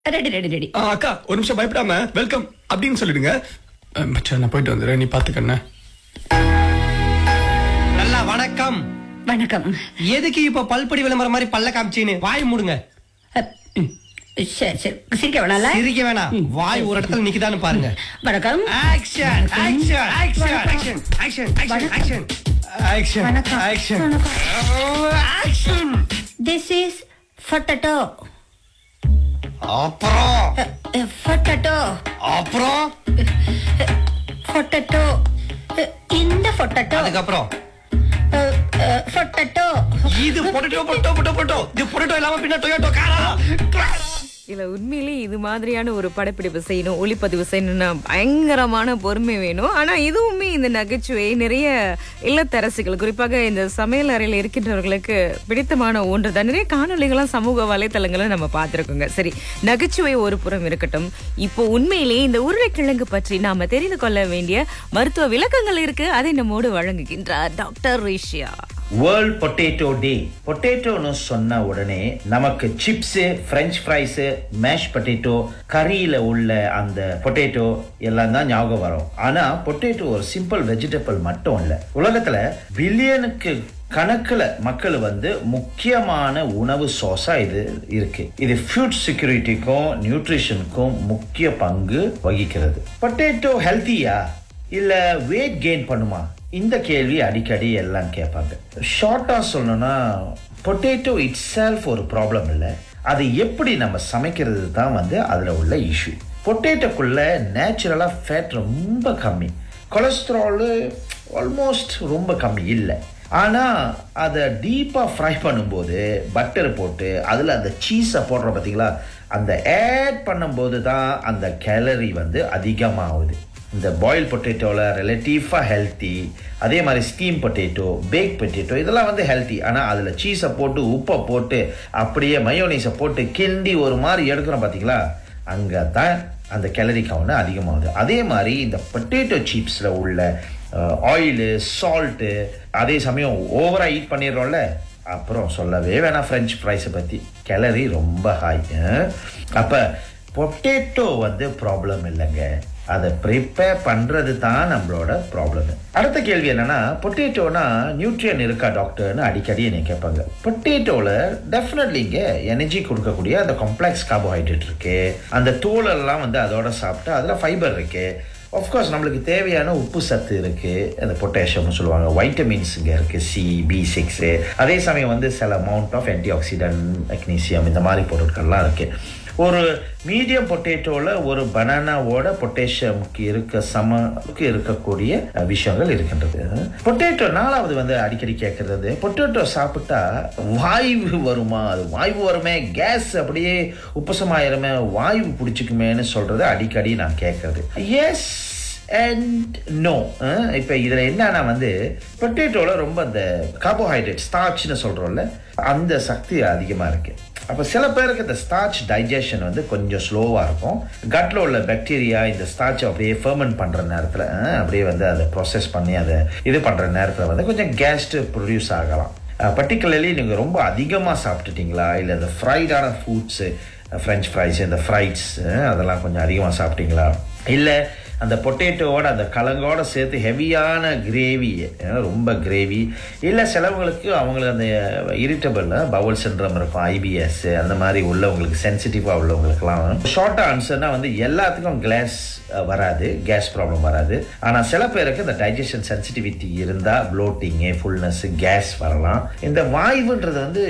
Ready ready ready ஆ, அக்கா ஒரு நிமிஷம் பயப்படாம வெல்கம் அப்படின்னு சொல்லிடுங்க அஹ், மச்சான் நான் போயிட்டு வந்துடுறேன் நீ பாத்துக்கண்ண நல்லா வணக்கம் வணக்கம் எதுக்கு இப்ப பல்படி விளம்பரம் மாதிரி பல்ல காமிச்சின்னு வாய் மூடுங்க அப், ம், சரி சரி சிரிக்க வேணாம்ல சிரிக்க வேணாம் வாய் ஒரு இடத்துல நிக்குதான்னு பாருங்க வணக்கம் action action action action action action action action வணக்கம். ஆக்ஷன் வணக்கம். ஆக்ஷன் திஸ் இஸ் பொட்டட்டோ அப்புறம் பொட்டட்டோ அப்புறம் பொட்டட்டோ இந்த பொட்டட்டோ அதுக்கப்புறம் பொட்டட்டோ இது பொட்டோ பொட்டோ பொட்டோ பொட்டோ இது பொட்டோ இல்லாம பின்ன டொயோட்டோ காரா இல்ல உண்மையிலே இது மாதிரியான ஒரு படப்பிடிப்பு செய்யணும் ஒளிப்பதிவு செய்யணும்னா பயங்கரமான பொறுமை வேணும் ஆனா இதுவுமே இந்த நகைச்சுவை நிறைய இல்லத்தரசிகள் குறிப்பாக இந்த சமையல் அறையில் இருக்கின்றவர்களுக்கு பிடித்தமான ஒன்று தான் நிறைய காணொளிகளும் சமூக வலைத்தளங்களும் நம்ம பார்த்திருக்கோங்க சரி நகைச்சுவை ஒரு புறம் இருக்கட்டும் இப்போ உண்மையிலேயே இந்த உருளைக்கிழங்கு பற்றி நாம தெரிந்து கொள்ள வேண்டிய மருத்துவ விளக்கங்கள் இருக்கு அதை நம்மோடு வழங்குகின்றார் டாக்டர் ரிஷியா வேர்ல்ட் பொட்டேட்டோ டே பொட்டேட்டோன்னு சொன்ன உடனே நமக்கு chips French fries mash potato கறியில் உள்ள அந்த பொட்டேட்டோ எல்லாம் தான் ஞாபகம் வரும் ஆனால் பொட்டேட்டோ ஒரு சிம்பிள் வெஜிடபிள் மட்டும் இல்லை உலகத்தில் பில்லியனுக்கு கணக்கில் மக்கள் வந்து முக்கியமான உணவு சோஸா இது இருக்கு இது ஃபுட் செக்யூரிட்டிக்கும் நியூட்ரிஷனுக்கும் முக்கிய பங்கு வகிக்கிறது பொட்டேட்டோ ஹெல்த்தியா இல்ல வெயிட் கெயின் பண்ணுமா இந்த கேள்வி அடிக்கடி எல்லாம் கேட்பாங்க ஷார்ட்டா சொல்லணும்னா பொட்டேட்டோ இட் செல்ஃப் ஒரு ப்ராப்ளம் இல்லை அதை எப்படி நம்ம சமைக்கிறது தான் வந்து அதில் உள்ள இஷ்யூ பொட்டேட்டோக்குள்ள நேச்சுரலாக ஃபேட் ரொம்ப கம்மி கொலஸ்ட்ராலு ஆல்மோஸ்ட் ரொம்ப கம்மி இல்லை ஆனால் அதை டீப்பாக ஃப்ரை பண்ணும்போது பட்டர் போட்டு அதில் அந்த சீஸை போடுறோம் பார்த்தீங்களா அந்த ஆட் பண்ணும்போது தான் அந்த கேலரி வந்து அதிகமாகுது இந்த பாயில் பொட்டேட்டோவில் ரிலேட்டிவாக ஹெல்த்தி அதே மாதிரி ஸ்டீம் பொட்டேட்டோ பேக் பொட்டேட்டோ இதெல்லாம் வந்து ஹெல்த்தி ஆனால் அதில் சீஸை போட்டு உப்பை போட்டு அப்படியே மயோனைஸை போட்டு கிண்டி ஒரு மாதிரி எடுக்கிறோம் பார்த்தீங்களா அங்கே தான் அந்த கேலரி கவுண்ட் அதிகமாகுது அதே மாதிரி இந்த பொட்டேட்டோ சிப்ஸில் உள்ள ஆயிலு சால்ட்டு அதே சமயம் ஓவராக ஈட் பண்ணிடுறோம்ல அப்புறம் சொல்லவே வேணாம் ஃப்ரெஞ்ச் ஃப்ரைஸை பற்றி கேலரி ரொம்ப ஹாய் அப்போ பொட்டேட்டோ வந்து ப்ராப்ளம் இல்லைங்க அதை ப்ரிப்பேர் பண்ணுறது தான் நம்மளோட ப்ராப்ளம் அடுத்த கேள்வி என்னன்னா பொட்டேட்டோனா நியூட்ரியன் இருக்கா டாக்டர்னு அடிக்கடி என்னை கேட்பாங்க பொட்டேட்டோவில் டெஃபினெட்லிங்க எனர்ஜி கொடுக்கக்கூடிய அந்த காம்ப்ளெக்ஸ் கார்போஹைட்ரேட் இருக்கு அந்த தோலெல்லாம் வந்து அதோட சாப்பிட்டு அதில் ஃபைபர் இருக்கு ஆஃப்கோர்ஸ் நம்மளுக்கு தேவையான உப்பு சத்து இருக்குது அந்த பொட்டாசியம்னு சொல்லுவாங்க வைட்டமின்ஸ் இங்கே இருக்குது சி பி சிக்ஸு அதே சமயம் வந்து சில amount of antioxidant magnesium இந்த மாதிரி பொருட்கள்லாம் இருக்குது ஒரு மீடியம் பொட்டேட்டோவில் ஒரு பனானாவோட பொட்டேஷியமுக்கு இருக்க சமக்கு இருக்கக்கூடிய அஹ், விஷயங்கள் இருக்கின்றது பொட்டேட்டோ நாலாவது வந்து அடிக்கடி கேட்கறது பொட்டேட்டோ சாப்பிட்டா வாய்வு வருமா அது வாய்வு வருமே கேஸ் அப்படியே உப்பசமாயிருமே வாய்வு பிடிச்சிக்குமேன்னு சொல்றது அடிக்கடி நான் கேட்கறது எஸ் அண்ட் நோ இப்போ இதில் என்னன்னா வந்து பொட்டேட்டோவில் ரொம்ப அந்த கார்போஹைட்ரேட் ஸ்டார்ச்னு சொல்கிறோம்ல அந்த சக்தி அதிகமாக இருக்கு அப்போ சில பேருக்கு இந்த ஸ்டார்ச் டைஜஷன் வந்து கொஞ்சம் ஸ்லோவாக இருக்கும் கட்டில் உள்ள பாக்டீரியா இந்த ஸ்டார்ச்சை அப்படியே ஃபர்மெண்ட் பண்ணுற நேரத்தில் அப்படியே வந்து அதை ப்ராசஸ் பண்ணி அதை இது பண்ணுற நேரத்தில் வந்து கொஞ்சம் கேஸ்ட் ப்ரொடியூஸ் ஆகலாம் பர்டிகுலர்லி நீங்கள் ரொம்ப அதிகமாக சாப்பிட்டுட்டீங்களா இல்லை இந்த ஃப்ரைடான ஃபுட்ஸு ஃப்ரெஞ்ச் ஃப்ரைஸ் இந்த ஃப்ரைட்ஸ் அதெல்லாம் கொஞ்சம் அதிகமாக சாப்பிட்டீங்களா இல்லை அந்த பொட்டேட்டோவோட அந்த கலங்கோட சேர்த்து ஹெவியான கிரேவி ரொம்ப கிரேவி இல்லை சிலவங்களுக்கு அவங்களுக்கு அந்த இரிட்டபிள் பவுல் சின்ரம் இருக்கும் ஐபிஎஸ் அந்த மாதிரி உள்ளவங்களுக்கு சென்சிட்டிவாக உள்ளவங்களுக்குலாம் ஷார்ட் ஆன்சர்னா வந்து எல்லாத்துக்கும் கிளாஸ் வராது கேஸ் ப்ராப்ளம் வராது ஆனால் சில பேருக்கு இந்த டைஜஷன் சென்சிட்டிவிட்டி இருந்தால் ப்ளோட்டிங்கு ஃபுல்னஸ் கேஸ் வரலாம் இந்த வாய்வுன்றது வந்து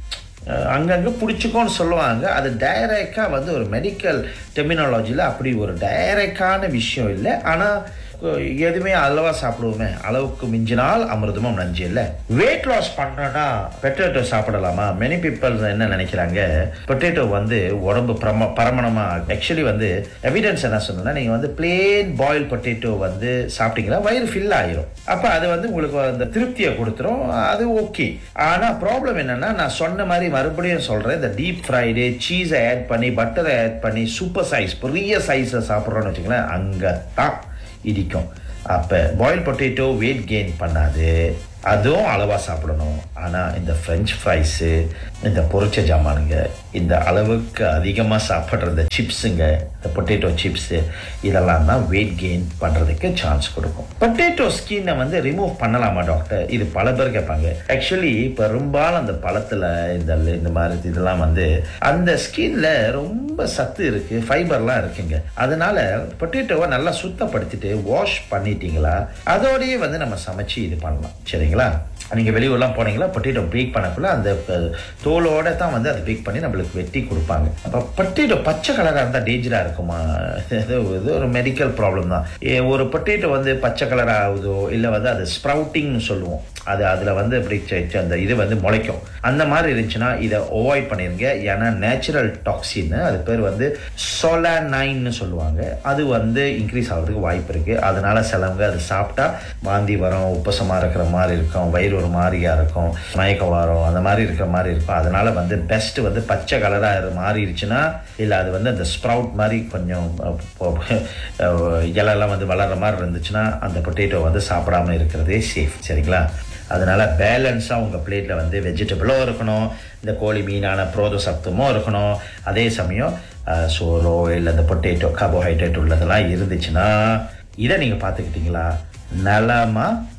அஹ் அங்கங்கே பிடிச்சிக்கோன்னு சொல்லுவாங்க அது டைரக்டாக வந்து ஒரு மெடிக்கல் டெர்மினாலஜியில் அப்படி ஒரு டைரக்டான விஷயம் இல்லை ஆனால் எதுவுமே அளவாக சாப்பிடுவோமே அளவுக்கு மிஞ்சினால் அமிர்தமும் நஞ்சு இல்லை வெயிட் லாஸ் பண்ணனா பொட்டேட்டோ சாப்பிடலாமா மெனி பீப்பிள் என்ன நினைக்கிறாங்க பொட்டேட்டோ வந்து உடம்பு பிரம பரமணமாக ஆக்சுவலி வந்து எவிடன்ஸ் என்ன சொன்னா நீங்கள் வந்து பிளேன் பாயில் பொட்டேட்டோ வந்து சாப்பிட்டீங்கன்னா வயிறு ஃபில் ஆயிரும் அப்போ அது வந்து உங்களுக்கு அந்த திருப்தியை கொடுத்துரும் அது ஓகே ஆனால் ப்ராப்ளம் என்னன்னா நான் சொன்ன மாதிரி மறுபடியும் சொல்கிறேன் இந்த டீப் ஃப்ரைடு சீஸை ஆட் பண்ணி பட்டரை ஆட் பண்ணி சூப்பர் சைஸ் பெரிய சைஸை சாப்பிட்றோன்னு வச்சுங்களேன் அங்கே தான் இடிக்கும் அப்போ பாயில் பொட்டேட்டோ வெயிட் கெயின் பண்ணாது அதுவும் அளவாக சாப்பிடணும் ஆனால் இந்த ஃப்ரெஞ்ச் ஃப்ரைஸு இந்த பொரிச்ச ஜாமானுங்க இந்த அளவுக்கு அதிகமாக சாப்பிட்ற இந்த சிப்ஸுங்க இந்த பொட்டேட்டோ சிப்ஸு இதெல்லாம் தான் வெயிட் கெயின் பண்ணுறதுக்கு சான்ஸ் கொடுக்கும் பொட்டேட்டோ ஸ்கின்னை வந்து ரிமூவ் பண்ணலாமா டாக்டர் இது பல பேர் கேட்பாங்க ஆக்சுவலி பெரும்பாலும் அந்த பழத்தில் இந்த இந்த மாதிரி இதெல்லாம் வந்து அந்த ஸ்கின்ல ரொம்ப சத்து இருக்கு ஃபைபர்லாம் இருக்குங்க அதனால பொட்டேட்டோவை நல்லா சுத்தப்படுத்திட்டு வாஷ் பண்ணிட்டீங்களா அதோடயே வந்து நம்ம சமைச்சு இது பண்ணலாம் சரிங்களா நீங்கள் வெளியூர்லாம் போனீங்களா பொட்டேட்டோ பேக் பண்ணக்குள்ள அந்த அஹ், தோலோட தான் வந்து அதை பேக் பண்ணி நம்மளுக்கு வெட்டி கொடுப்பாங்க அப்போ பொட்டேட்டோ பச்சை கலராக இருந்தால் டேஞ்சராக இருக்குமா இது இது ஒரு மெடிக்கல் ப்ராப்ளம் தான் ஏ, ஒரு பொட்டேட்டோ வந்து பச்சை கலர் ஆகுதோ இல்லை வந்து அது ஸ்ப்ரவுட்டிங்னு சொல்லுவோம் அது அதில் வந்து இப்படி செ- செ- அந்த இது வந்து முளைக்கும் அந்த மாதிரி இருந்துச்சுன்னா இதை அவாய்ட் பண்ணிருங்க ஏன்னா நேச்சுரல் டாக்ஸின் அது பேர் வந்து சொலானைன்னு சொல்லுவாங்க அது வந்து இன்க்ரீஸ் ஆகிறதுக்கு வாய்ப்பு இருக்குது அதனால சிலவங்க அது சாப்பிட்டா வாந்தி வரும் உப்பசமாக இருக்கிற மாதிரி இருக்கும் வயிறு ஒரு மாதிரியா இருக்கும் மயக்கம் வரும் அந்த மாதிரி இருக்கிற மாதிரி இருக்கும் அதனால வந்து பெஸ்ட் வந்து பச்சை கலராக மாறிடுச்சுன்னா இல்லை அது வந்து அந்த ஸ்ப்ரவுட் மாதிரி கொஞ்சம் அஹ், பொ- அஹ், இலைலாம் வந்து வளர்ற மாதிரி இருந்துச்சுன்னா அந்த பொட்டேட்டோ வந்து சாப்பிடாம இருக்கிறதே சேஃப் சரிங்களா அதனால பேலன்ஸாக உங்கள் பிளேட்டில் வந்து வெஜிடபிளும் இருக்கணும் இந்த கோழி மீனான புரோத சத்துமும் இருக்கணும் அதே சமயம் அஹ், சோறோ இல்லை இந்த பொட்டேட்டோ கார்போஹைட்ரேட் உள்ளதெல்லாம் இருந்துச்சுன்னா இதை நீங்கள் பார்த்துக்கிட்டீங்களா நலமாக